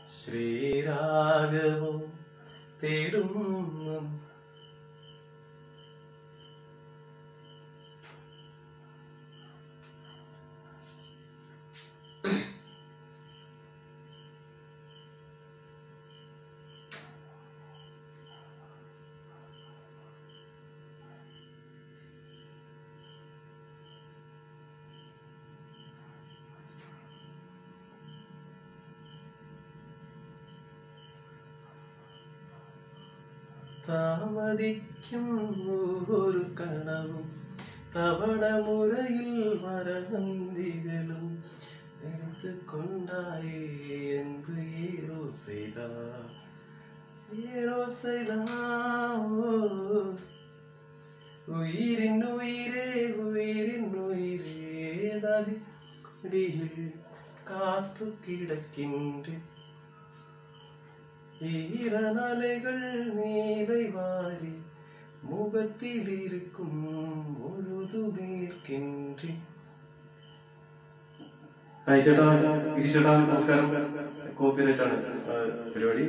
ശ്രീരാഗവും തേടുന്നു താമതിക്കും ഒരു കണവും തവണമുറയിൽ മരണന്തികളും എടുത്തു കൊണ്ടായി എന്ത് ഏറോ ചെയ്ത ഏറോ ചെയ്ത ഉയിരിൻ ഉയിരേ ഉയിരിൻ ഉയിരേ നദിയിൽ കാത്തു കിടക്കിன்றேன் ஈரநலைகள் நீலை வாரி முகத்தில் இருக்கும் മുഴുതുമേർക്കിன்றി ഹായ് ചേട്ടാ ഗിരീഷ് ചേട്ടാ നമസ്കാരം കോപ്പിറൈറ്റ് ആണ് ആ, പരിപാടി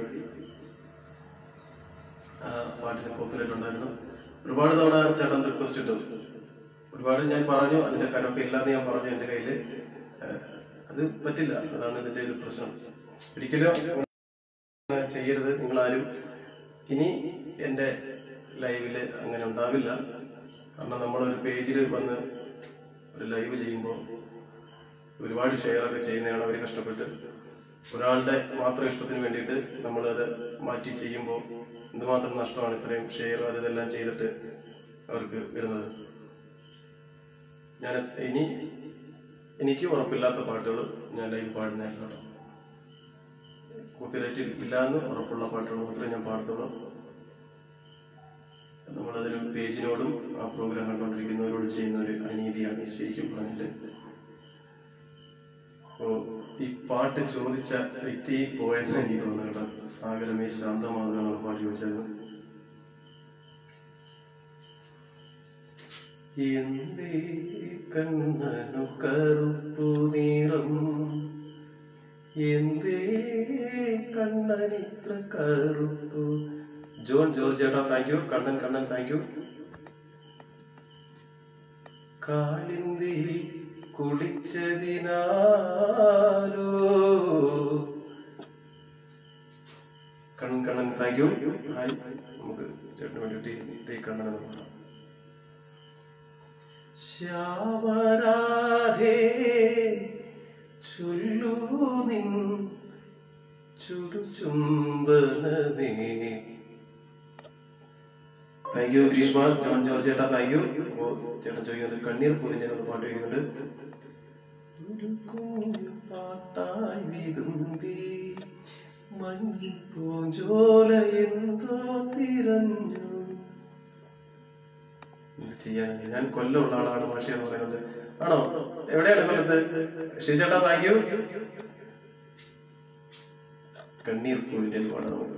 ആ, പാട്ടിന് കോപ്പിറൈറ്റ് ഉണ്ടായിരുന്നു ഒരുപാട് തവണ ചേട്ടൻ റിക്വസ്റ്റ് ഇട്ടു ഒരുപാട് ഞാൻ പറഞ്ഞു അതിന്റെ കരമൊക്കെ ഇല്ലാന്ന് ഞാൻ പറഞ്ഞു എന്റെ കയ്യില് ആ, അത് പറ്റില്ല അതാണ് ഇതിന്റെ ഒരു പ്രശ്നം ഒരിക്കലും ചെയ്യരുത് നിങ്ങൾ ആരും ഇനി എൻ്റെ ലൈവില് അങ്ങനെ ഉണ്ടാവില്ല കാരണം നമ്മളൊരു പേജിൽ വന്ന് ഒരു ലൈവ് ചെയ്യുമ്പോൾ ഒരുപാട് ഷെയർ ഒക്കെ ചെയ്യുന്നതാണ് അവർ കഷ്ടപ്പെട്ട് ഒരാളുടെ മാത്രം ഇഷ്ടത്തിന് വേണ്ടിയിട്ട് നമ്മളത് മാറ്റി ചെയ്യുമ്പോൾ എന്തുമാത്രം നഷ്ടമാണ് ഇത്രയും ഷെയർ അത് ഇതെല്ലാം ചെയ്തിട്ട് അവർക്ക് വരുന്നത് ഞാൻ ഇനി എനിക്ക് ഉറപ്പില്ലാത്ത പാട്ടുകൾ ഞാൻ ലൈവ് പാടുന്നതായിരുന്നു കേട്ടോ കോപ്പിറൈറ്റ് ഇല്ലാന്ന് ഉറപ്പുള്ള പാട്ടുകൾ മാത്രമേ ഞാൻ പാടത്തുള്ളൂ നമ്മളതൊരു പേജിനോടും ആ പ്രോഗ്രാം കണ്ടുകൊണ്ടിരിക്കുന്നവരോട് ചെയ്യുന്ന ഒരു അനീതിയാണ് ശരിക്കും പറഞ്ഞിട്ട് അപ്പോ ഈ പാട്ട് ചോദിച്ച വ്യക്തി പോയെന്ന് എനിക്ക് തോന്നുന്നു കേട്ടോ സാഗരമേ ശാന്തമാകുക എന്നുള്ള പാട്ട് ചോദിച്ചായിരുന്നു എന്തേ കണ്ണനു കറുപ്പു നിറം എന്തേ കണ്ണനിത്ര കറുത്തു ജോൺ ജോർജ് ചേട്ടാ thank you Kannan Kannan thank you കാളിന്തിയിൽ കുളിച്ചതിനാലോ Kannan Kannan thank you hi നമുക്ക് ചേട്ടന് വേണ്ടിയിട്ട് തേ കണ്ണൻ എന്ന് പാടാം ശ്യാമരാധേ ചൊല്ലൂ നിൻ ചുടുചുംബനമേ thank you Greeshma John George ചേട്ടാ താങ്ക് യു അപ്പോ ചേട്ടൻ ചോദിക്കുന്നത് കണ്ണീർ പൊരിഞ്ഞ പാട്ട് ചോദിക്കുന്നുണ്ട് ഒരു കുഞ്ഞു പാട്ടായി വിതുമ്പി മഞ്ഞിൻ പൂഞ്ചോല എന്തോ തിരഞ്ഞു എന്ത് ചെയ്യാൻ ഞാൻ കൊല്ലമുള്ള ആളാണ് ഭാഷ എന്ന് പറയുന്നത് ആണോ എവിടെയാണ് കൊല്ലത്ത് ഷീചേട്ടാ താങ്ക് യു കണ്ണീർ പൂവിന്റെ പാടാണ് നമുക്ക്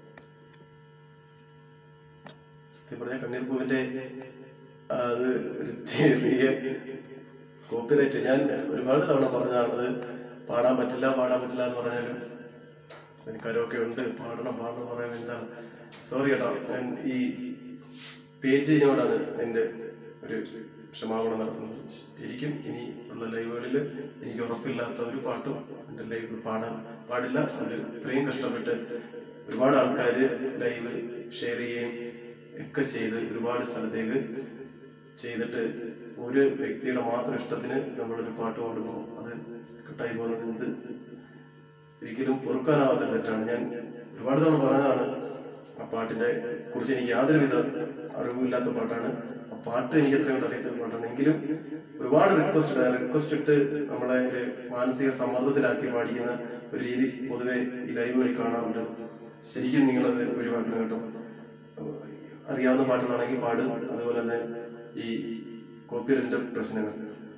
സത്യം പറഞ്ഞ കണ്ണീർ പൂവിന്റെ ആ, അത് ഒരു ചെറിയ കോപ്പിറൈറ്റ് ഞാൻ ഒരുപാട് തവണ പറഞ്ഞതാണ് അത് പാടാൻ പറ്റില്ല പാടാൻ പറ്റില്ല എന്ന് പറഞ്ഞാലും എനിക്കരൊക്കെ ഉണ്ട് പാടണം പാടണം പറയാൻ എന്താണ് സോറി കേട്ടോ ഞാൻ ഈ പേജിനോടാണ് എൻ്റെ ഒരു ക്ഷമാപണം നടത്തുന്നത് ശരിക്കും ഇനി ഉള്ള ലൈവുകളിൽ എനിക്ക് ഉറപ്പില്ലാത്ത ഒരു പാട്ടും എൻ്റെ ലൈവിൽ പാടാൻ പാടില്ല അവർ ഇത്രയും കഷ്ടപ്പെട്ട് ഒരുപാട് ആൾക്കാർ ലൈവ് ഷെയർ ചെയ്യുകയും ഒക്കെ ചെയ്ത് ഒരുപാട് സ്ഥലത്തേക്ക് ചെയ്തിട്ട് ഒരു വ്യക്തിയുടെ മാത്രം ഇഷ്ടത്തിന് നമ്മളൊരു പാട്ട് പാടുമ്പോൾ അത് കിട്ടായി പോകുന്നത് എന്ത് ഒരിക്കലും പൊറുക്കാനാവാത്ത തെറ്റാണ് ഞാൻ ഒരുപാട് തവണ പറഞ്ഞതാണ് ആ പാട്ടിന്റെ കുറിച്ച് എനിക്ക് യാതൊരുവിധ അറിവില്ലാത്ത പാട്ടാണ് ആ പാട്ട് എനിക്ക് എത്രയും അറിയാത്ത പാട്ടാണ് എങ്കിലും ഒരുപാട് റിക്വസ്റ്റ് റിക്വസ്റ്റ് ഇട്ട് നമ്മളെ ഒരു മാനസിക സമ്മർദ്ദത്തിലാക്കി പാടിക്കുന്ന ഒരു രീതി പൊതുവെ ഈ ലൈവുകളിൽ കാണാറുണ്ട് ശരിക്കും നിങ്ങളത് ഒഴിവാക്കണം കേട്ടോ അറിയാവുന്ന പാട്ടുകളാണെങ്കിൽ പാടും അതുപോലെ തന്നെ ഈ കോപ്പിറൈറ്റിന്റെ പ്രശ്നങ്ങൾ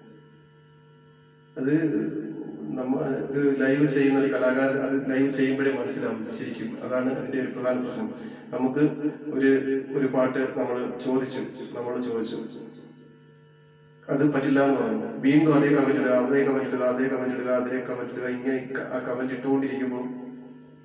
അത് നമ്മ ഒരു ലൈവ് ചെയ്യുന്ന ഒരു കലാകാരൻ അത് ലൈവ് ചെയ്യുമ്പോഴേ മനസ്സിലാവും ശരിക്കും അതാണ് അതിന്റെ ഒരു പ്രധാന പ്രശ്നം നമുക്ക് ഒരു ഒരു പാട്ട് നമ്മൾ ചോദിച്ചു നമ്മൾ ചോദിച്ചു അത് പറ്റില്ല എന്ന് പറഞ്ഞു വീണ്ടും അതേ കമന്റ് ഇടുക അതേ കമന്റ് ഇടുക അതേ കമന്റ് ഇടുക അതേ കമന്റ് ഇടുക ഇങ്ങനെ ക- ആ കമന്റ് ഇട്ടുകൊണ്ടിരിക്കുമ്പോൾ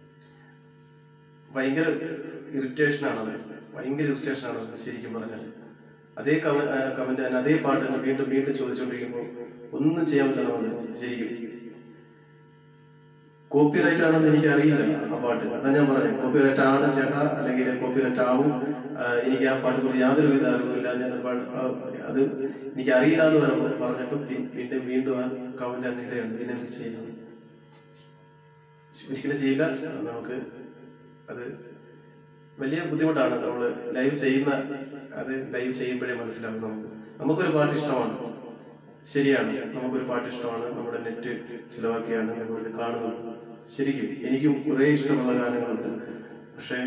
ഭയങ്കര ഇറിറ്റേഷനാണ് അത് ഭയങ്കര ഇറിറ്റേഷനാണ് അത് ശരിക്കും പറഞ്ഞാൽ അതേ കമന്റ് തന്നെ അതേ പാട്ട് തന്നെ വീണ്ടും വീണ്ടും ചോദിച്ചുകൊണ്ടിരിക്കുമ്പോൾ ഒന്നും ചെയ്യാൻ പറ്റില്ല നമുക്ക് ശരിക്കും കോപ്പിറൈറ്റ് ആണെന്ന് എനിക്ക് അറിയില്ല ആ പാട്ട് അതാ ഞാൻ പറഞ്ഞത് കോപ്പിറൈറ്റ് ആണ് ചേട്ടാ അല്ലെങ്കിൽ കോപ്പിറൈറ്റ് ആവും ആ, എനിക്ക് ആ പാട്ടിനെ കുറിച്ച് യാതൊരു വിധ അറിവില്ല ഞാൻ അത് പാട്ട് ആ, അത് എനിക്ക് അറിയില്ല എന്ന് പറയുമ്പോൾ പറഞ്ഞിട്ടും പി- വീണ്ടും വീണ്ടും ആ കമന്റ് തന്നെ ഇടുകയാണ് പിന്നെ എന്ത് ചെയ്യുന്നത് ഒരിക്കലും ചെയ്യില്ല നമുക്ക് അത് വലിയ ബുദ്ധിമുട്ടാണ് നമ്മൾ ലൈവ് ചെയ്യുന്ന അത് ലൈവ് ചെയ്യുമ്പോഴേ മനസ്സിലാവും നമുക്ക് നമുക്കൊരു പാട്ട് ഇഷ്ടമാണ് ശരിയാണ് നമുക്കൊരു പാട്ട് ഇഷ്ടമാണ് നമ്മുടെ നെറ്റ് ചിലവാക്കിയാണ് നമ്മളിത് കാണുന്നത് ശരിക്കും എനിക്കും കുറേ ഇഷ്ടമുള്ള ഗാനങ്ങളുണ്ട് പക്ഷേ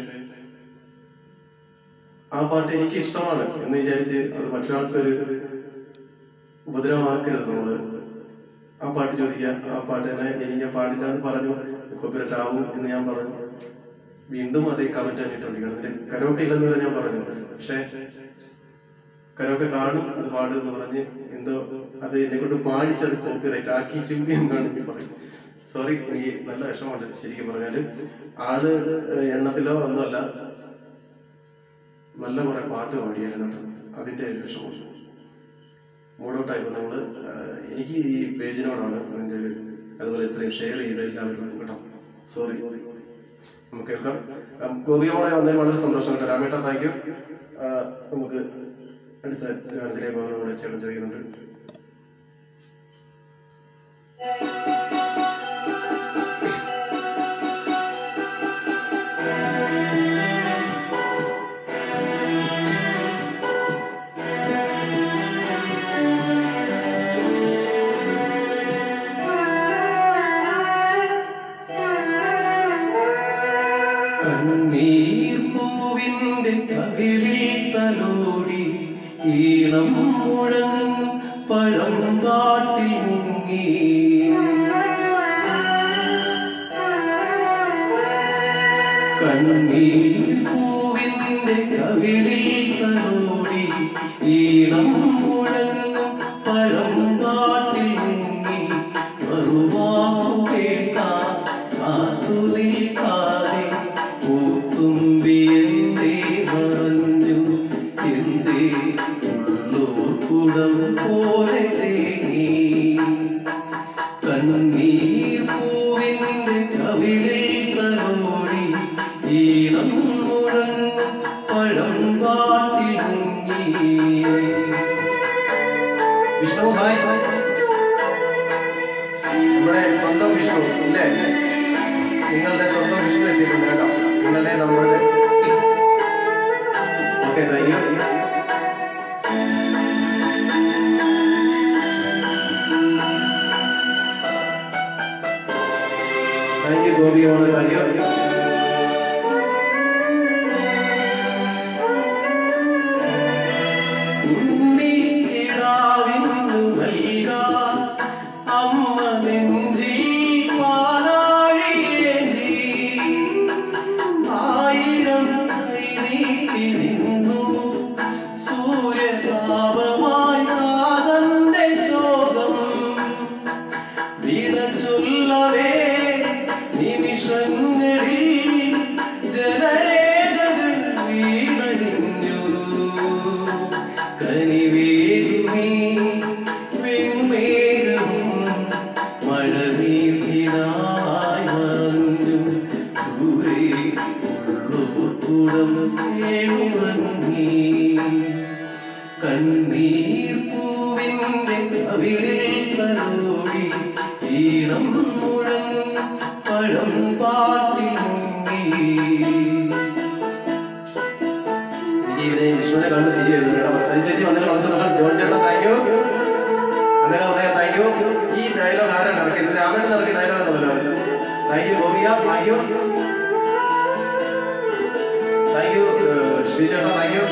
ആ പാട്ട് എനിക്ക് ഇഷ്ടമാണ് എന്ന് വിചാരിച്ച് അത് മറ്റൊരാൾക്കൊരു ഉപദ്രവമാക്കരുത് നമ്മള് ആ പാട്ട് ചോദിക്കുക ആ പാട്ട് തന്നെ എനിക്ക് ഞാൻ പാടില്ല എന്ന് പറഞ്ഞു കോപ്പിറൈറ്റ് ആവും എന്ന് ഞാൻ പറഞ്ഞു വീണ്ടും അതേ കമന്റ് തന്നെ ഇട്ടുകൊണ്ടിരിക്കണം അതിന്റെ കരോക്കെ ഇല്ലെന്ന് വരെ ഞാൻ പറഞ്ഞു പക്ഷെ കരോക്കെ കാണും അത് പാടും എന്ന് പറഞ്ഞ് എന്തോ അത് എന്നെ കൊണ്ട് പാടിച്ചത് കോപ്പിറൈറ്റ് ആക്കിച്ചു എന്നാണ് എനിക്ക് പറയുന്നത് സോറി എനിക്ക് നല്ല വിഷമമുണ്ട് ശരിക്കും പറഞ്ഞാല് ആള് എണ്ണത്തിലോ ഒന്നുമല്ല നല്ല കുറെ പാട്ട് പാടിയായിരുന്നു അതിന്റെ ഒരു വിഷമം മൂഡൗട്ടായപ്പോ നമ്മള് ആ, എനിക്ക് ഈ പേജിനോടാണ് അതിന്റെ ഒരു അതുപോലെ ഇത്രയും ഷെയർ ചെയ്ത എല്ലാവരും കേട്ടോ സോറി നമുക്ക് കേൾക്കാം ഉം, ഗോപിയോടെ വന്നതിൽ വളരെ സന്തോഷം കേട്ടോ രാമേട്ട താങ്ക് യു നമുക്ക് അടുത്ത ഗാനത്തിലേക്ക് പോകാൻ കൂടെ ചേട്ടൻ ചോദിക്കുന്നുണ്ട് കണ്ണീർ പൂവിന്റെ കവിളിൽ തലോടി ഈണം മുഴങ്ങും പഴം കാട്ടിൽ മുങ്ങി കണ്ണീർ പൂവിന്റെ കവിളിൽ തലോടി ഈണം മുഴങ്ങും പഴം കാട്ടിൽ മുങ്ങി മറുവാക്കു കേൾക്കാൻ കാത്തു നിൽക്കാതെ പൂത്തുമ്പി എന്തേ മറഞ്ഞു എന്തേ ഉള്ളൂർ കുടം പോലെ തേങ്ങി കണ്ണീർ പൂവിന്റെ കവിളിൽ തലോടി ഈണം മുഴങ്ങും പഴം കാട്ടിൽ മുങ്ങി വിഷ്ണു ഹായ് നമ്മുടെ സ്വന്തം വിഷ്ണു ഇല്ലേ നിങ്ങളുടെ സ്വന്തം വിഷ്ണു എത്തിയിട്ടുണ്ട് കേട്ടോ നിങ്ങളുടെ നമ്മളുടെ okay thank you thank you Gopi owner thank you ഉണ്ണിക്കിടാവിന്നു നൽകാൻ അമ്മ നെഞ്ചിൽ പാലാഴിയേന്തി ആയിരം കൈ നീട്ടി നിന്നു സൂര്യതാപമായി കാതന്റെ ശോകം വിട ചൊല്ലവേ നിമിഷങ്ങളിൽ ജനരേഖകൾ വീണലിഞ്ഞു കനിവേരുമീ വെൺമേഘവും മഴനീർക്കിനായി മറഞ്ഞു ദൂരെ ഉള്ളൂർക്കുടം കേളുറങ്ങി കണ്ണീർ പൂവിന്റെ കവിളിൽ തലോടി ഈണം മുഴങ്ങും പഴം പാട്ടിൽ മുങ്ങി എനിക്ക് വിഷ്ണുവിനെ കാണുമ്പോൾ ചിരി വരുന്നു കേട്ടോ സജി ചേച്ചി വന്നതിന് വളരെ സന്തോഷം ജോൺ ചേട്ടാ താങ്ക് യു അങ്ങനെ പറയാം താങ്ക് യു ഈ ഡയലോഗ് ആരാണ് ഇറക്കിയത് രാമേട്ടൻ ഇറക്കിയ ഡയലോഗ് ആണല്ലോ താങ്ക് യു ഗോപിയ thank you thank you Sree ചേട്ടാ താങ്ക് യു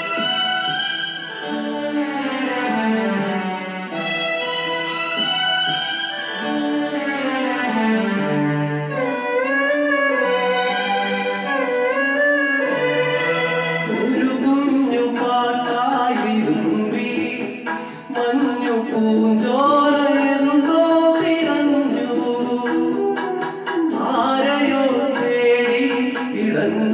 ഒരു കുഞ്ഞു പാട്ടായി വിരുമ്പി മഞ്ഞു പൂഞ്ചോല എന്തോ തിരഞ്ഞു ആരെയോ തേടി ഇടഞ്ഞു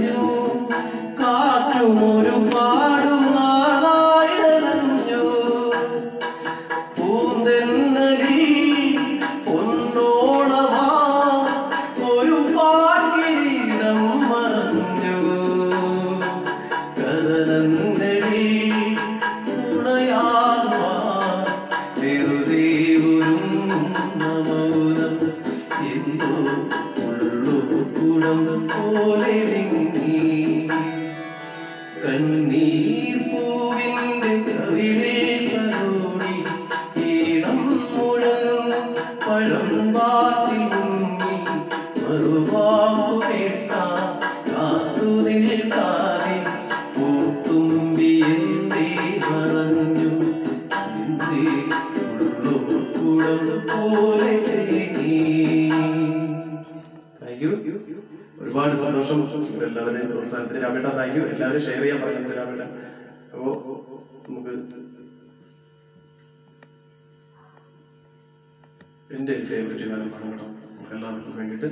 പൂന്തെന്നലിൽ പൊന്നോണമാ ഒരു പാട്ടിരിടം മറഞ്ഞു കഥനങ്ങളിൽ ഉണയാകുവാൻ വെറുതെ ഒരുങ്ങുന്ന മൗനം എന്തോ ഉള്ളുകുടം പോലെ വിങ്ങി കണ്ണീർ പൂവിന്റെ കവിളിൽ കരോടി ഈണം മുഴങ്ങ് പഴം പാട്ടിൽ മുങ്ങി മറുവാക്കു കേൾക്കാൻ കാത്തു നിൽക്കാതെ പൂത്തുമ്പി എന്തേ പറഞ്ഞു എന്തേ ഉള്ളു കുടം പോലെ തേങ്ങി താങ്ക് യു ഒരുപാട് സന്തോഷം എല്ലാവരെയും പ്രോത്സാഹനത്തിന് രാമേട്ട താങ്ക് യു എല്ലാവരും ഷെയർ ചെയ്യാൻ പറയുന്നത് രാമേട്ട അപ്പോ നമുക്ക് എന്റെ ഒരു ഫേവറേറ്റ് ഗാനം പാടാം കേട്ടോ നമുക്ക് എല്ലാവർക്കും വേണ്ടിയിട്ട്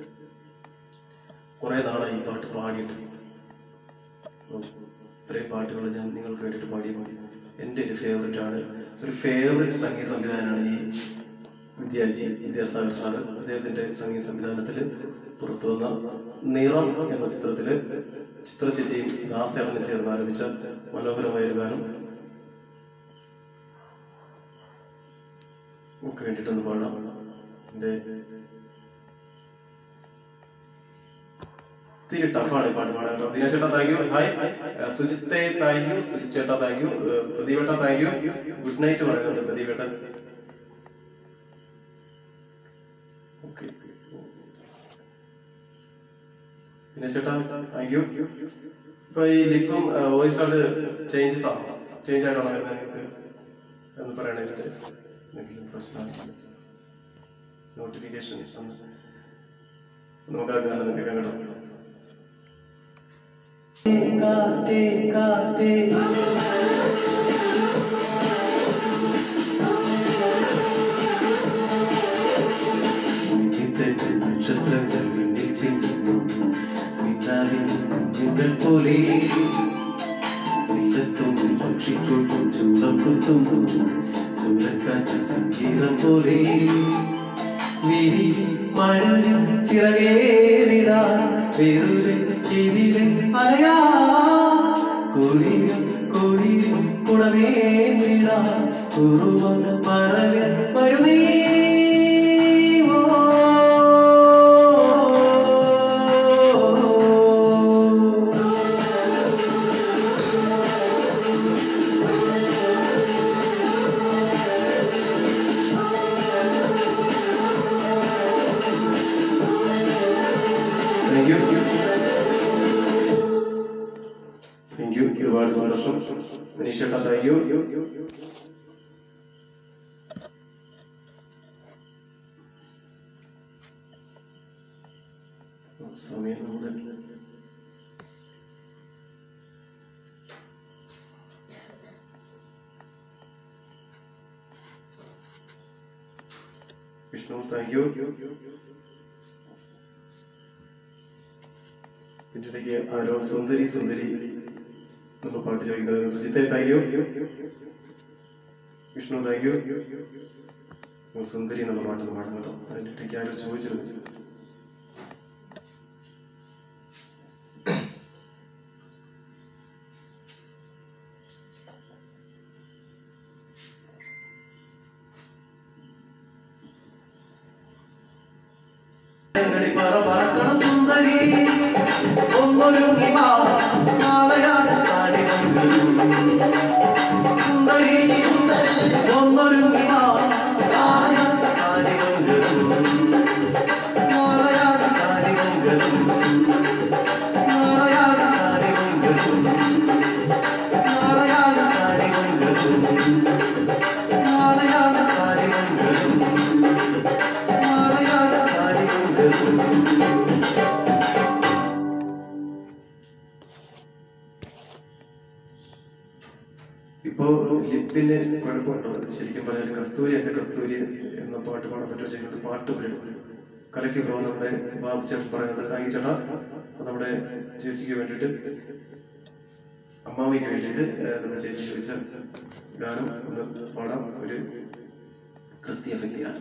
കുറെ നാളായി ഈ പാട്ട് പാടിയിട്ട് അപ്പോ ഇത്രയും പാട്ടുകൾ ഞാൻ നിങ്ങൾക്ക് വേണ്ടിയിട്ട് പാടി പാടി എന്റെ ഒരു ഫേവറേറ്റ് ആണ് ഒരു ഫേവറേറ്റ് സംഗീത സംവിധാനമാണ് ഈ വിദ്യാജി വിദ്യാസാഗർ സാറ് അദ്ദേഹത്തിന്റെ സംഗീത സംവിധാനത്തിൽ പുറത്തു വന്ന നിറം എന്ന ചിത്രത്തില് ചിത്ര ചേച്ചിയും ദാസേടനും ചേർന്ന് ആരംഭിച്ച മനോഹരമായ ഒരു ഗാനം നമുക്ക് വേണ്ടിയിട്ടൊന്ന് പാടാം എന്റെ ഇത്തിരി ടഫാണ് ഈ പാട്ട് പാടാൻ കേട്ടോ ദിനേശ് ചേട്ടാ താങ്ക് യു ഹായ് ഏഹ് സുജിത്തെ താങ്ക് യു സുജിത് ചേട്ടാ താങ്ക് യു പ്രദീപേട്ട താങ്ക് യു ഗുഡ് നൈറ്റ് പറയുന്നുണ്ട് പ്രദീപേട്ടൻ ഓക്കെ ദിനേശ് ചേട്ടാ താങ്ക് യു ഇപ്പൊ ഈ ലിപ്പും വോയിസ് ആയിട്ട് ചേഞ്ചസ് ആണ് ചേഞ്ച് ആയിട്ടാണോ വരുന്നത് നിങ്ങൾക്ക് എന്ന് പറയണതിന്റെ എന്തെങ്കിലും പ്രശ്നമാണ് നോട്ടിഫിക്കേഷൻ നമുക്ക് ആ ഗാനം ഒന്ന് കേൾക്കാൻ കേട്ടോ കാറ്റേ കാറ്റേ നക്ഷത്രങ്ങൾ വിണ്ണിൽ ചിന്തുന്നു പിതാവിൻ കുഞ്ഞുങ്ങൾ പോലെ ചില്ലത്തും പക്ഷിക്കൊട്ടും ചൂടം കുത്തുന്നു ചൂടക്കാറ്റ് സംഗീതം പോലെ വിരി മഴ ചിറകേറിടാൻ വെറുതെ എതിരെ അലയാ കൊടിയ കൊടിയ കുടമേറിടാൻ കുറുവം പറക വരുന്നേ താങ്ക് യു താങ്ക് യു ഒരുപാട് സന്തോഷം മനീഷ് ചേട്ടാ താങ്ക് യു സമയം നമ്മുടെ വിഷ്ണു താങ്ക് യു ഇതിന്റെ ഇടയ്ക്ക് ആരോ സുന്ദരി സുന്ദരി നമ്മൾ പാട്ട് ചോദിക്കുന്നത് സുജിത്തെ thank you Vishnu thank you സുന്ദരി എന്നുള്ള പാട്ട് പാടുന്നു കേട്ടോ അതിന്റെ ഇടയ്ക്ക് ആരോ ചോദിച്ചിരുന്നു പറക്കണം സുന്ദരി ഒന്നൊരുങ്ങി വാ നാളെയാണ് താടിമംഗലം സുന്ദരി ഒന്നൊരുങ്ങി വാ നാളെയാണ് താടിമംഗലം നാളെയാണ് താടിമംഗലം നാളെയാണ് താടിമംഗലം നാളെയാണ് താടിമംഗലം നാളെയാണ് താടിമംഗലം നാളെയാണ് താടിമംഗലം ഇപ്പോ ലിപ്പിന് കുഴപ്പമുണ്ടോ അത് ശരിക്കും പറഞ്ഞാൽ കസ്തൂരി എന്റെ കസ്തൂരി എന്ന പാട്ട് പാടാൻ പറ്റുമോ ചെയ്യുന്നത് പാട്ട് വരും കലയ്ക്ക് ബ്രോ നമ്മുടെ ബാബു ചേട്ടൻ പറയുന്നത് താങ്കി ചേട്ടാ അത് നമ്മുടെ ചേച്ചിക്ക് വേണ്ടിയിട്ട് അമ്മാവിക്ക് വേണ്ടിയിട്ട് ഏഹ്, നമ്മുടെ ചേച്ചി ചോദിച്ച ഗാനം ഒന്ന് പാടാം ഒരു ക്രിസ്തീയ വ്യക്തിയാണ്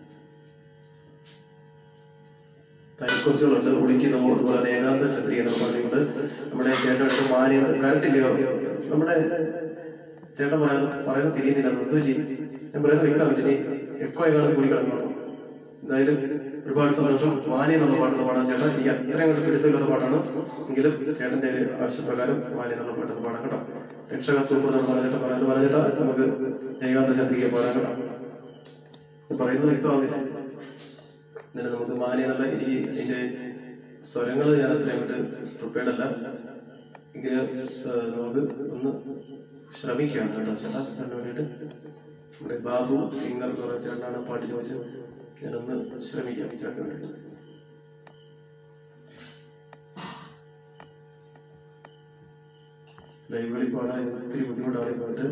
തൈക്കോസുകളുണ്ട് ഒളിക്കുന്ന അതുപോലെ തന്നെ ഏകാന്ത ചന്ദ്രിക എന്ന് പറഞ്ഞുകൊണ്ട് നമ്മുടെ ചേട്ടനടുത്ത് മാനി കറണ്ടില്ലയോ നമ്മുടെ ചേട്ടൻ പറയുന്നത് പറയുന്നത് തിരിയുന്നില്ല എന്തോ ചെയ്യും ഞാൻ പറയുന്നത് വ്യക്തമാണ് ഇനി എക്കോ എങ്ങാണ്ട് കൂടി കിടന്നു എന്തായാലും ഒരുപാട് സന്തോഷം മാനി എന്നുള്ള പാട്ട് പാടാൻ ചേട്ടൻ എനിക്ക് അത്രയും അങ്ങോട്ട് പിടുത്തമില്ലാത്ത പാട്ടാണ് എങ്കിലും ചേട്ടന്റെ ഒരു ആവശ്യപ്രകാരം മാനി എന്നുള്ള പാട്ട് പാടാൻ കേട്ടോ രക്ഷക സൂപ്പർ എന്ന് പറഞ്ഞിട്ട് പറയുന്നത് പറഞ്ഞിട്ട് നമുക്ക് ഏകാന്ത ചന്ദ്രിക പാടാൻ കേട്ടോ ഇത് പറയുന്നത് വ്യക്തമാകുന്നില്ല എന്നിട്ട് നമുക്ക് മാനി എന്നുള്ള എനിക്ക് അതിന്റെ സ്വരങ്ങൾ ഞാൻ അത്ര അങ്ങോട്ട് പ്രിപ്പയർഡ് അല്ല എങ്കിലും ഏഹ്, നമുക്ക് ഒന്ന് ശ്രമിക്കാം കേട്ടോ ചേട്ടാ അതിന് വേണ്ടിയിട്ട് നമ്മുടെ ബാബു സിംഗർ എന്ന് പറഞ്ഞ ചേട്ടനാണ് പാട്ട് ചോദിച്ചത് ഞാനൊന്ന് ശ്രമിക്കാം ചേട്ടന് വേണ്ടിയിട്ട് ലൈബ്രറി പാടാൻ ഒത്തിരി ബുദ്ധിമുട്ടാണ് ഈ പാട്ട്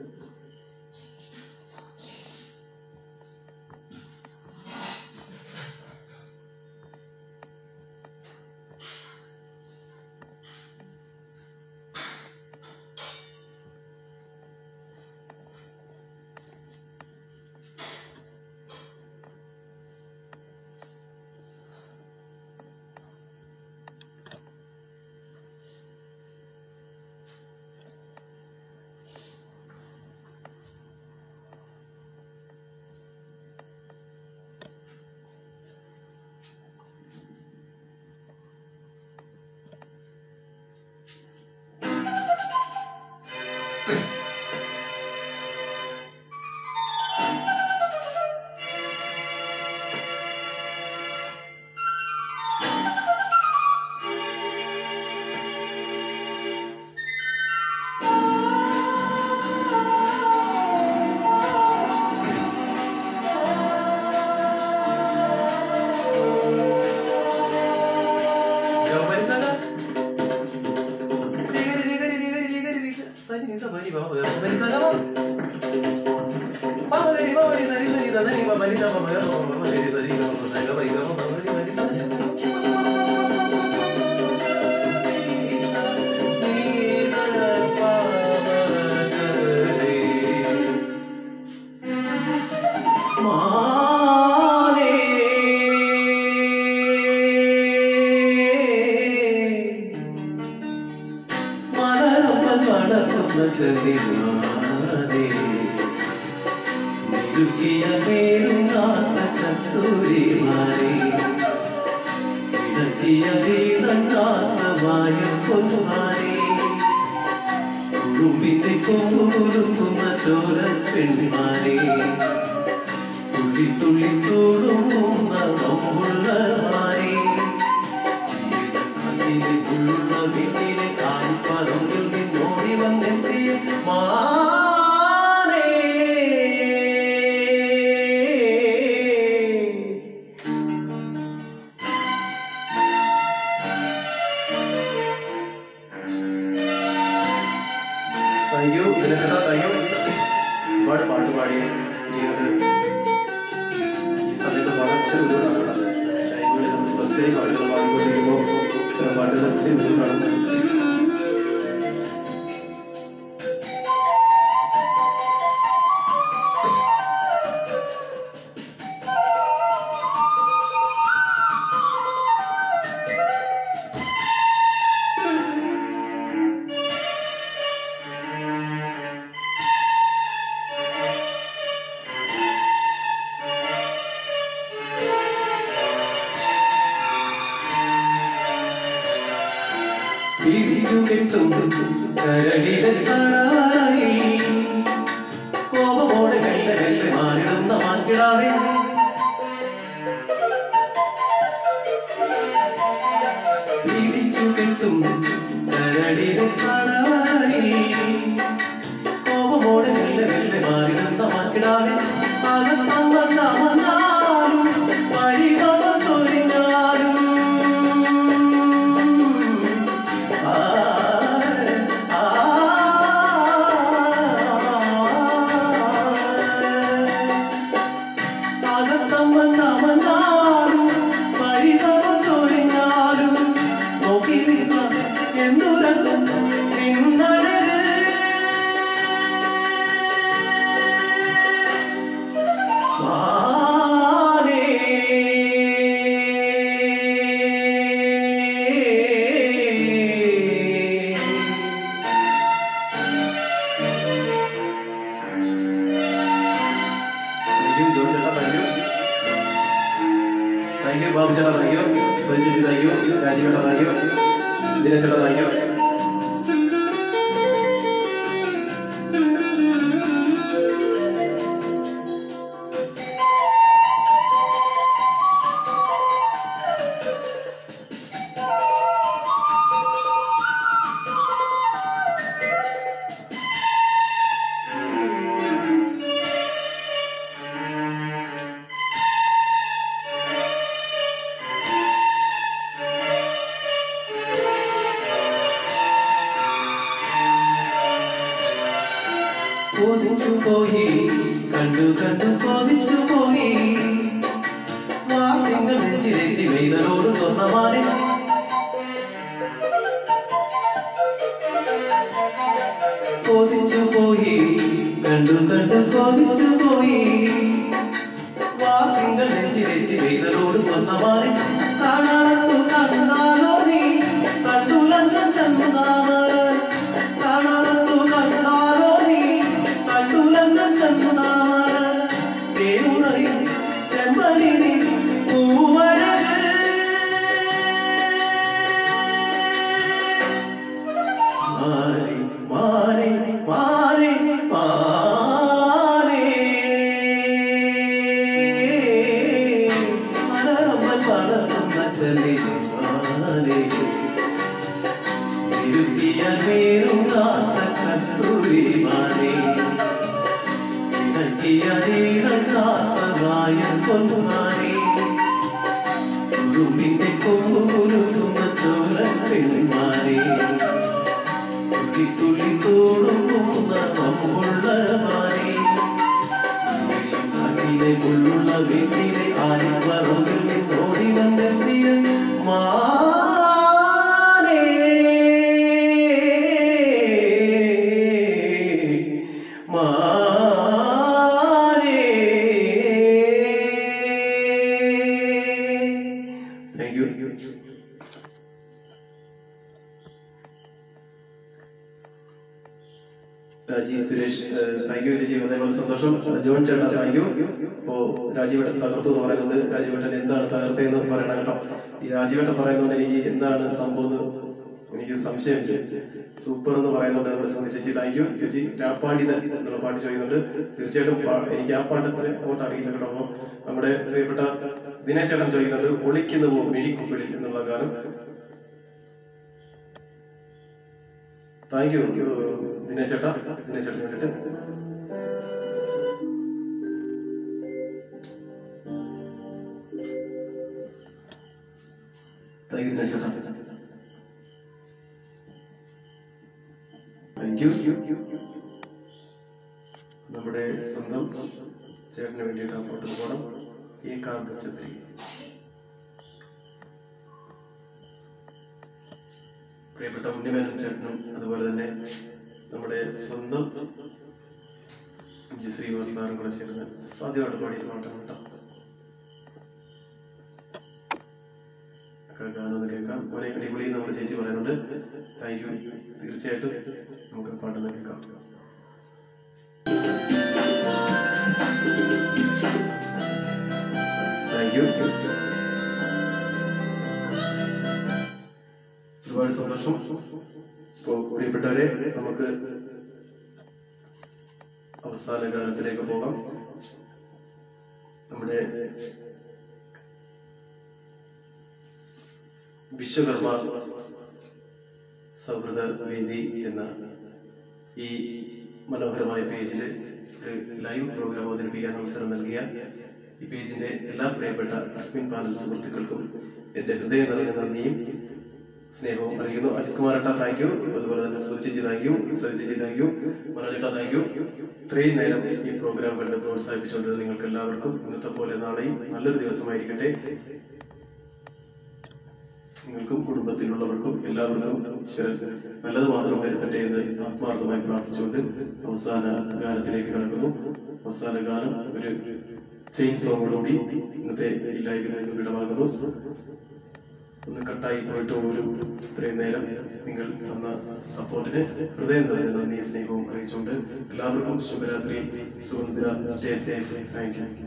ചോര പെൺമാരെ തുള്ളി തുള്ളി തോടുന്ന നമ്പുള്ള മാരെ കണ്ണിലെ പുള്ള വീട്ടിലെ കാൽപ്പറമ്പിൽ നിന്നോടി വന്നെത്തിയ മാനേ താങ്ക് യു ദിനേശ് ചേട്ടാ താങ്ക് യു ഒരുപാട് പാട്ട് പാടി എനിക്കത് ഈ സമയത്ത് പാടത്തിന് ബുദ്ധിമുട്ടാണ് ലൈബ്രറിയിൽ നമ്മൾ തീർച്ചയായും പാട്ടുകൾ പാടിക്കൊണ്ടിരിക്കുമ്പോൾ ഇത്തരം പാട്ടുകൾ തീർച്ചയായും ബുദ്ധിമുട്ടാണ് പിടിച്ചു കെട്ടും കരടിലെ തണായി കോപമോടെ മെല്ലെ മെല്ലെ മാറിടുന്ന മാൻകിടാവേ പിടിച്ചു കെട്ടും കരടിലെ തണായി കോപമോടെ മെല്ലെ മെല്ലെ മാറിടുന്ന മാൻകിടാവേ അകത്തമ്മ ചമഞ്ഞാലും പരിഭവം ചൊരിഞ്ഞാലും ആ താങ്ക് യു ജോൺ ചേട്ടാ thank you thank you Babu ചേട്ടാ താങ്ക് യു സജി ചേച്ചി താങ്ക് യു രാജീവ് ചേട്ടാ താങ്ക് യു ദിനേശ് ചേട്ടാ താങ്ക് യു കൊതിച്ചു പോയി കണ്ടു കണ്ടു കൊതിച്ചു പോയി വാർത്തങ്ങൾ നെഞ്ചിലേറ്റി വെയ്തലോട് സ്വർണ്ണമാനെ കൊതിച്ചു പോയി കണ്ടു കണ്ടു കൊതിച്ചു പോയി വാർത്തങ്ങൾ നെഞ്ചിലേറ്റി വെയ്തലോട് സ്വർണ്ണമാനെ കാണാനത്തു കണ്ടാലോ നീ കണ്ടുലഞ്ഞ ചന്താമര കാണാനത്തു കണ്ടാലോ നീ കണ്ടുലഞ്ഞ ചന്താമര തേനുറയും ചെമ്പനി നീ പൂവഴക് മാറി മാറി മാറി മാറി മലരമ്മൻ വളർത്തുന്ന കല്ലിലെ ഇരുത്തിയ നേരും കാത്ത കസ്തൂരി മാറി ഇടക്കിയ ഈടം കാത്ത വായൻ കൊന്നുമാറി ഉറുമ്പിന്റെ കൊമ്പു കുലുക്കുന്ന ചോര പെൺമാറി തുള്ളി തുള്ളി തോടുന്ന മമ്പുള്ള മാറി കാട്ടിലെ മുള്ളുള്ള വീട്ടിലെ ആലിപ്പറമ്പിൽ നിന്നോടി വന്നെത്തിയ മാനേ മാനേ thank you Rajeev Suresh thank you ചേച്ചി അതേപോലെ സന്തോഷം ജോൺ ചേട്ടാ താങ്ക് യു ഇപ്പോ രാജീവേട്ടൻ തകർത്തു എന്ന് പറയുന്നത് രാജീവേട്ടൻ എന്താണ് തകർത്തതെന്ന് പറയണം കേട്ടോ ഈ രാജീവേട്ടൻ പറയുന്നതുകൊണ്ട് എനിക്ക് എന്താണ് സംഭവം എന്ന് എനിക്ക് സംശയമില്ല സൂപ്പർ എന്ന് പറയുന്നുണ്ട് നമ്മുടെ സുമതി ചേച്ചി താങ്ക് യു ചേച്ചി രാപ്പാടിതൻ എന്നുള്ള പാട്ട് ചോദിക്കുന്നുണ്ട് തീർച്ചയായിട്ടും പാ- എനിക്ക് ആ പാട്ട് അത്ര അങ്ങോട്ട് അറിയില്ല കേട്ടോ അപ്പൊ നമ്മുടെ പ്രിയപ്പെട്ട ദിനേശ് ചേട്ടൻ ചോദിക്കുന്നുണ്ട് ഒളിക്കുന്ന പോ മിഴിക്കുപ്പിളിൽ എന്നുള്ള ഗാനം താങ്ക് യു ദിനേശ് ചേട്ടാ ദിനേശ് ചേട്ടൻ വേണ്ടിട്ട് താങ്ക് യു ദിനേശ് ചേട്ടാ താങ്ക് യു നമ്മുടെ സ്വന്തം ചേട്ടന് വേണ്ടിയിട്ട് അങ്ങോട്ട് പോകണം ഏകാന്ത ചന്ദ്രി പ്രിയപ്പെട്ട ഉണ്ണിമേനൻ ചേട്ടനും അതുപോലെ തന്നെ നമ്മുടെ സ്വന്തം ജി ശ്രീനിവാസ് സാറും കൂടെ ചേർന്ന് സാധ്യമായിട്ട് പാടിയ പാട്ടാണ് കേട്ടോ ഒക്കെ ഗാനം ഒന്ന് കേൾക്കാം ഒരേ അടിപൊളി നമ്മുടെ ചേച്ചി പറയുന്നുണ്ട് താങ്ക് യു തീർച്ചയായിട്ടും നമുക്ക് പാട്ടൊന്ന് കേൾക്കാം താങ്ക് യു ഒരുപാട് സന്തോഷം ഇപ്പോ പ്രിയപ്പെട്ടവരെ നമുക്ക് അവസാന ഗാനത്തിലേക്ക് പോകാം നമ്മുടെ വിശ്വകർമ്മ സൗഹൃദ വേദി എന്ന ഈ മനോഹരമായ പേജിൽ ഒരു ലൈവ് പ്രോഗ്രാം അവതരിപ്പിക്കാൻ അവസരം നൽകിയ ഈ പേജിന്റെ എല്ലാ പ്രിയപ്പെട്ട അഡ്മിൻ പാനൽ സുഹൃത്തുക്കൾക്കും എന്റെ ഹൃദയം നിറഞ്ഞ നന്ദിയും സ്നേഹവും അറിയിക്കുന്നു അജിത് കുമാരട്ട താങ്ക് യു അതുപോലെ തന്നെ സുധി ചേച്ചി താങ്ക് യു സതി ചേച്ചി താങ്ക് യു മനോജേട്ട താങ്ക് യു ഇത്രയും നേരം ഈ പ്രോഗ്രാം കണ്ട് പ്രോത്സാഹിപ്പിച്ചുകൊണ്ട് നിങ്ങൾക്ക് എല്ലാവർക്കും ഇന്നത്തെ പോലെ നാളെയും നല്ലൊരു ദിവസമായിരിക്കട്ടെ നിങ്ങൾക്കും കുടുംബത്തിലുള്ളവർക്കും എല്ലാവർക്കും ഈശ്വരൻ നല്ലത് മാത്രം വരുത്തട്ടെ എന്ന് ആത്മാർത്ഥമായി പ്രാർത്ഥിച്ചുകൊണ്ട് അവസാന ഗാനത്തിലേക്ക് കടക്കുന്നു അവസാന ഗാനം ഒരു ചെയിൻ സോങ്ങോടുകൂടി ഇന്നത്തെ ഈ ലൈവിൽ നിന്ന് വിടവാങ്ങുന്നു ഒന്ന് കട്ടായി പോയിട്ട് പോലും ഇത്രയും നേരം നിങ്ങൾ തന്ന സപ്പോർട്ടിന് ഹൃദയം നിറഞ്ഞ നന്ദി സ്നേഹവും അറിയിച്ചുകൊണ്ട് എല്ലാവർക്കും ശുഭരാത്രി സുഖനിദ്ര സ്റ്റേ സേഫ് താങ്ക് യു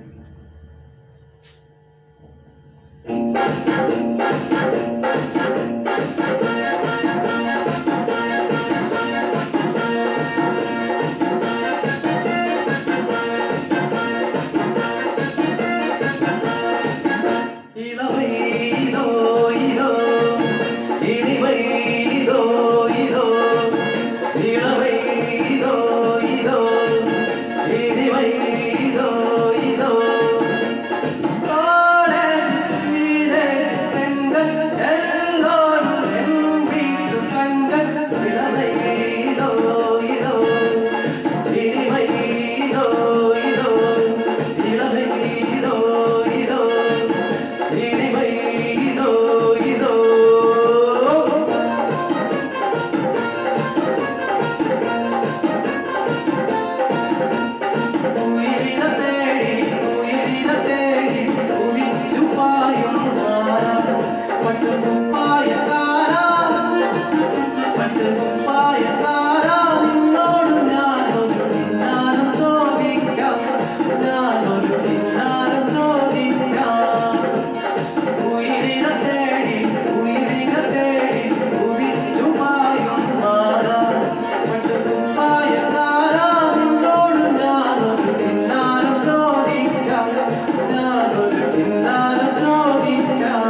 ഇളവൈ ഇതോ ഇതോ ഇനിവൈ ഇതോ ഇതോ ഇളവൈ ഇതോ ഇതോ ഇനിവൈ ഇതോ ഇതോ ഉയരിനെ തേടി ഉയരിനെ തേടി ഉദിച്ചു പായും പട്ടുകുപ്പായക്കാരാ പട്ടുകുപ്പായക്കാരാ നിന്നോട് ഞാനൊരു പിന്നാരം ചോദിക്കാം ഞാനൊരു പിന്നാരം ചോദിക്കാം ഉയരിനെ തേടി ഉയരിനെ തേടി ഉദിച്ചു പായും മാറാ പട്ടുകുപ്പായക്കാരാ നിന്നോട് ഞാനൊരു കിന്നാരം ചോദിക്കാം ഞാനൊരു കിന്നാരം ചോദിക്കാം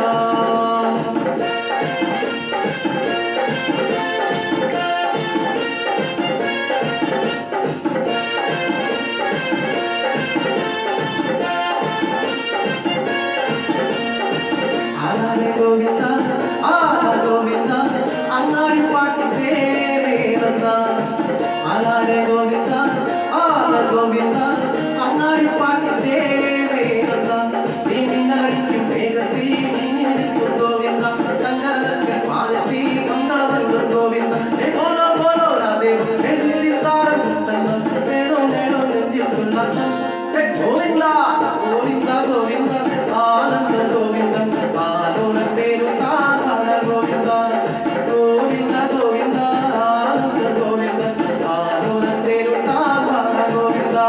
ആലാലെ ഗോവിന്ദ ആല ഗോവിന്ദ അങ്ങാടി പാട്ടിന്റെ വേണമെന്ന ആലാലെ ഗോവിന്ദ ആല ഗോവിന്ദ അങ്ങാടി പാട്ടിന്റെ വേണമെന്ന നീ മിന്നടിക്കും വേഗത്തിൽ മിന്നി നിൽക്കും ഗോവിന്ദ തങ്കരത്തിൽ പാദത്തിൽ മംഗളമല്ലും ഗോവിന്ദ ഏ പോലോ പോലോ രാധേ ഏ സിദ്ധിത്താരം നേടോ നേടോ നെഞ്ചിൽ തുള്ളാട്ടം ഏ ഗോവിന്ദ ഗോവിന്ദ ഗോവിന്ദ ആനന്ദ ഗോവിന്ദ ആലോലത്തേരും താരാള ഗോവിന്ദ ഗോവിന്ദ ഗോവിന്ദ ആനന്ദ ഗോവിന്ദ ആലോലത്തേരും താരാള ഗോവിന്ദ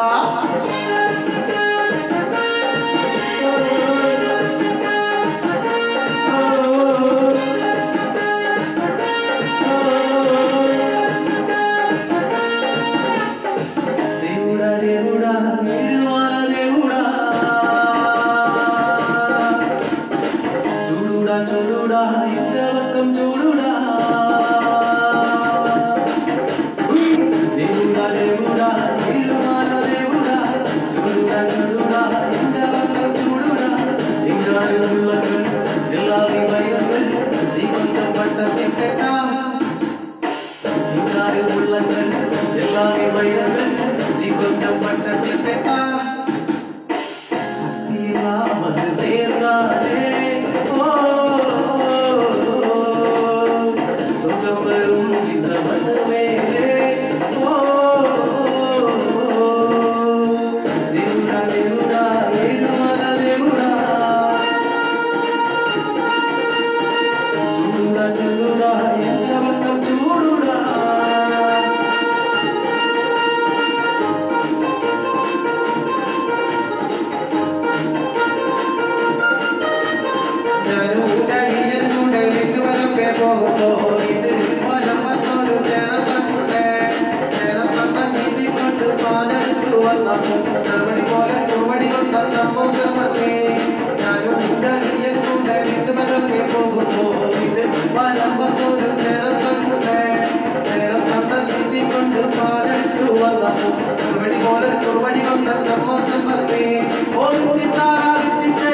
దేవుడా దేవుడా విడువల దేవుడా చూడుడా చూడుడా ఇంకవకం చూడుడా దేవుడా దేవుడా విడువల దేవుడా చూడుడా చూడుడా ఇంకవకం చూడుడా ఇంగాలి உள்ளங்கள் எல்லாவி வைரங்கள் தீபந்தம் பட்டத்தை கேட்டா இங்காறு உள்ளங்கள் எல்லாமே வைரங்கள் நீ கொஞ்சம் பட்டத்தில் கேட்டா சக்தியெல்லாம் வந்து சேர்ந்தாலே ஓ, ஓ, ஓ, சொந்தம் வரும் இந்த மண்ணு மேலே ஓ, ஓ, ஓ, దేవుడా దేవుడా ఏడుమల దేవుడా చూడుడా చూడుడా ఎంతవరకు చూడుడా ഞാനും കടിയനുടെ വിട്ടുവരപ്പെ പോകുമ്പോ ഇത് വലം വന്നൊരു ജനത്തന്നുണ്ട് ജനത്തന്നൻ നീട്ടിക്കൊണ്ട് പാലെടുത്തു വന്നപ്പോ മറുപടി പോലെ മറുപടി കൊണ്ട നമ്മൂസൻ വന്നേ ഞാനും കടിയനുടെ വിട്ടുവരപ്പെ പോകുമ്പോ ഇത് വലം വന്നൊരു ജനത്തന്നുണ്ട് ജനത്തന്നൻ നീട്ടിക്കൊണ്ട് പാലെടുത്തു വന്നപ്പോ മറുപടി പോലെ മറുപടി കൊണ്ട നമ്മൂസൻ വന്നേ ഓ താരാദിത്യത്തെ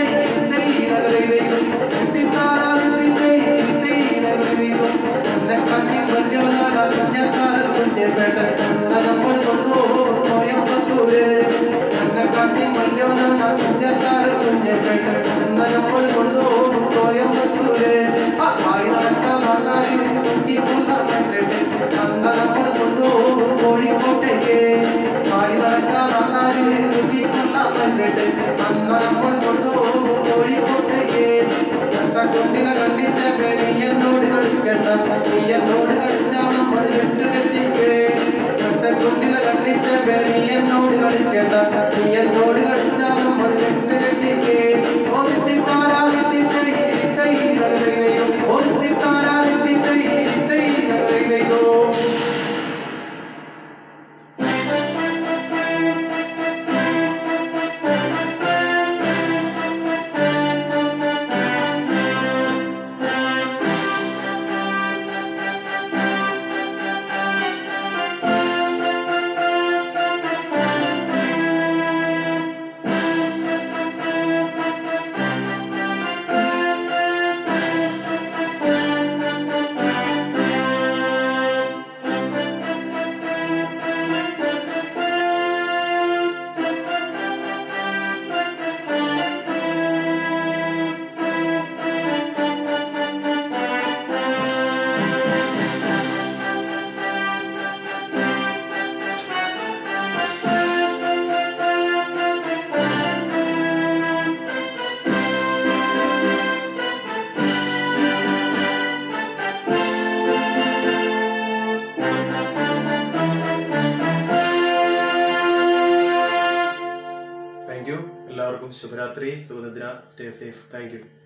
കോഴിക്കോട്ടേക്ക് പാടി നടക്കാൻ നാട്ടാരിൽ കുട്ടിക്കൊല്ലാം വന്നിട്ട് അന്ന് നമ്മൾ കൊണ്ടുപോകും കോഴിക്കോട്ടേക്ക് കുണ്ടിനെ കണ്ടിച്ച നീ എന്നോട് കളിക്കണ്ട നീ എന്നോട് കളിച്ചാ നമ്മൾ വിട്ടുകെട്ടിക്ക് കുണ്ടിനെ കണ്ടിച്ച നീ എന്നോട് കളിക്കണ്ട നീ എന്നോട് കളിച്ചാ നമ്മൾ വിട്ടുകെട്ടിക്ക് ഒരുത്തിക്കാരാതിന്റെ ഇരുത്തൈ നഗരയിലെയോ ഒരുത്തിക്കാരാതിന്റെ ഇരുത്തൈ നഗരയിലെയോ താങ്ക് യു എല്ലാവർക്കും ശുഭരാത്രി സുഖനിദ്ര സ്റ്റേ സേഫ് താങ്ക് യു